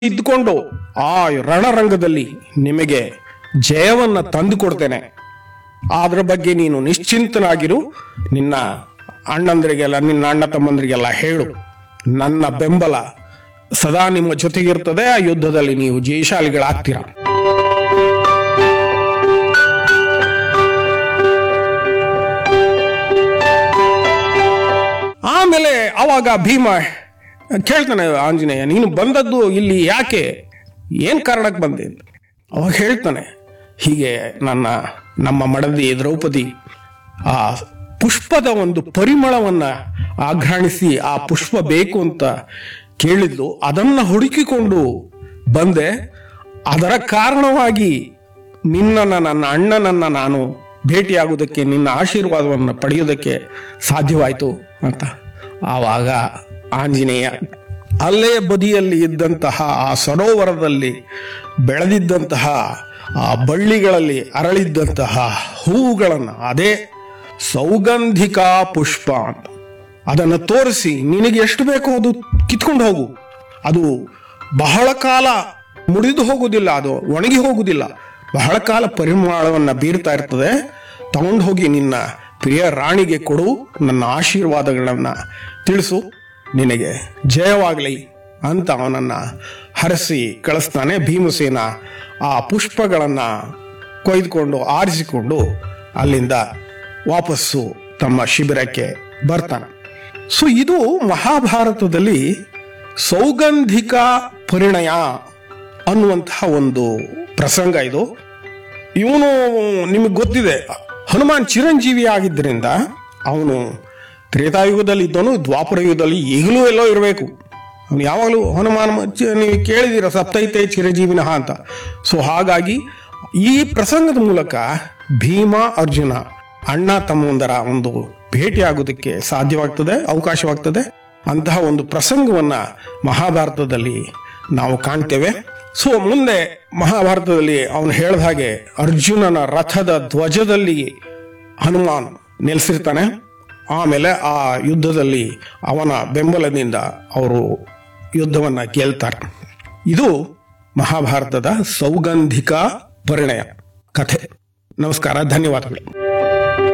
ಇದ್ದುಕೊಂಡು ಆ ರಣರಂಗದಲ್ಲಿ ನಿಮಗೆ ಜಯವನ್ನ ತಂದುಕೊಡ್ತೇನೆ ಅದ್ರ ಬಗ್ಗೆ ನೀನು ನಿಶ್ಚಿಂತನಾಗಿರು ನಿನ್ನ ಅಣ್ಣಂದ್ರಿಗೆಲ್ಲ ನಿನ್ನ ಅಣ್ಣ ತಮ್ಮಂದ್ರಿಗೆಲ್ಲ ಹೇಳು ನನ್ನ ಬೆಂಬಲ ಸದಾ ನಿಮ್ಮ ಜೊತೆಗಿರ್ತದೆ ಆ ಯುದ್ಧದಲ್ಲಿ ನೀವು ಜಯಶಾಲಿಗಳಾಗ್ತೀರಾ ಆಮೇಲೆ ಅವಾಗ ಭೀಮ ಕೇಳ್ತಾನೆ ಆಂಜನೇಯ ನೀನು ಬಂದದ್ದು ಇಲ್ಲಿ ಯಾಕೆ ಏನ್ ಕಾರಣಕ್ಕೆ ಬಂದೆ ಅಂತ. ಅವಾಗ ಹೇಳ್ತಾನೆ ಹೀಗೆ ನನ್ನ ನಮ್ಮ ಮಡದಿ ದ್ರೌಪದಿ ಆ ಪುಷ್ಪದ ಒಂದು ಪರಿಮಳವನ್ನ ಆಘ್ರಾಣಿಸಿ ಆ ಪುಷ್ಪ ಬೇಕು ಅಂತ ಕೇಳಿದ್ಲು ಅದನ್ನ ಹುಡುಕಿಕೊಂಡು ಬಂದೆ ಅದರ ಕಾರಣವಾಗಿ ನಿನ್ನನ್ನ ನನ್ನ ಅಣ್ಣನನ್ನ ನಾನು ಭೇಟಿಯಾಗುವುದಕ್ಕೆ ನಿನ್ನ ಆಶೀರ್ವಾದವನ್ನು ಪಡೆಯುವುದಕ್ಕೆ ಸಾಧ್ಯವಾಯಿತು ಅಂತ ಆವಾಗ ಆಂಜನೇಯ ಅಲ್ಲೇ ಬದಿಯಲ್ಲಿ ಇದ್ದಂತಹ ಆ ಸರೋವರದಲ್ಲಿ ಬೆಳೆದಿದ್ದಂತಹ ಆ ಬಳ್ಳಿಗಳಲ್ಲಿ ಅರಳಿದ್ದಂತಹ ಹೂವುಗಳನ್ನು ಅದೇ ಸೌಗಂಧಿಕಾ ಪುಷ್ಪ ಅಂತ ಅದನ್ನು ತೋರಿಸಿ ನಿನಗೆ ಎಷ್ಟು ಬೇಕೋ ಅದು ಕಿತ್ಕೊಂಡು ಹೋಗು ಅದು ಬಹಳ ಕಾಲ ಮುಡಿದು ಹೋಗುವುದಿಲ್ಲ ಅದು ಒಣಗಿ ಹೋಗುವುದಿಲ್ಲ ಬಹಳ ಕಾಲ ಪರಿಮಳವನ್ನು ಬೀರ್ತಾ ಇರ್ತದೆ ತಗೊಂಡು ಹೋಗಿ ನಿನ್ನ ಪ್ರಿಯ ರಾಣಿಗೆ ಕೊಡು ನನ್ನ ಆಶೀರ್ವಾದಗಳನ್ನ ತಿಳಿಸು ನಿನಗೆ ಜಯವಾಗಲಿ ಅಂತ ಅವನನ್ನ ಹರಸಿ ಕಳಿಸ್ತಾನೆ ಭೀಮಸೇನ ಆ ಪುಷ್ಪಗಳನ್ನ ಕೊಯ್ದುಕೊಂಡು ಆರಿಸಿಕೊಂಡು ಅಲ್ಲಿಂದ ವಾಪಸ್ಸು ತಮ್ಮ ಶಿಬಿರಕ್ಕೆ ಬರ್ತಾನೆ ಸೊ ಇದು ಮಹಾಭಾರತದಲ್ಲಿ ಸೌಗಂಧಿಕ ಪರಿಣಯ ಅನ್ನುವಂತಹ ಒಂದು ಪ್ರಸಂಗ ಇದು ಇವನು ನಿಮಗೆ ಗೊತ್ತಿದೆ ಹನುಮಾನ್ ಚಿರಂಜೀವಿ ಆಗಿದ್ದರಿಂದ ಅವನು ತ್ರೇತಾಯುಗದಲ್ಲಿ ಇದ್ದವನು ದ್ವಾಪರ ಯುಗದಲ್ಲಿ ಈಗಲೂ ಎಲ್ಲೋ ಇರಬೇಕು ಅವನು ಯಾವಾಗಲೂ ಹನುಮಾನ್ ಚ- ನೀವು ಕೇಳಿದಿರ ಸಪ್ತೈತೆ ಚಿರಂಜೀವಿನಃ ಅಂತ ಸೊ ಹಾಗಾಗಿ ಈ ಪ್ರಸಂಗದ ಮೂಲಕ ಭೀಮ ಅರ್ಜುನ ಅಣ್ಣ ತಮ್ಮಂದರ ಒಂದು ಭೇಟಿಯಾಗೋದಕ್ಕೆ ಸಾಧ್ಯವಾಗ್ತದೆ ಅವಕಾಶವಾಗ್ತದೆ ಅಂತಹ ಒಂದು ಪ್ರಸಂಗವನ್ನ ಮಹಾಭಾರತದಲ್ಲಿ ನಾವು ಕಾಣ್ತೇವೆ ಸೊ ಮುಂದೆ ಮಹಾಭಾರತದಲ್ಲಿ ಅವನು ಹೇಳಿದ ಹಾಗೆ ಅರ್ಜುನನ ರಥದ ಧ್ವಜದಲ್ಲಿ ಹನುಮಾನ್ ನೆಲೆಸಿರ್ತಾನೆ ಆಮೇಲೆ ಆ ಯುದ್ಧದಲ್ಲಿ ಅವನ ಬೆಂಬಲದಿಂದ ಅವರು ಯುದ್ಧವನ್ನ ಗೆಲ್ತಾರೆ ಇದು ಮಹಾಭಾರತದ ಸೌಗಂಧಿಕ ಪರಿಣಯ ಕಥೆ ನಮಸ್ಕಾರ ಧನ್ಯವಾದಗಳು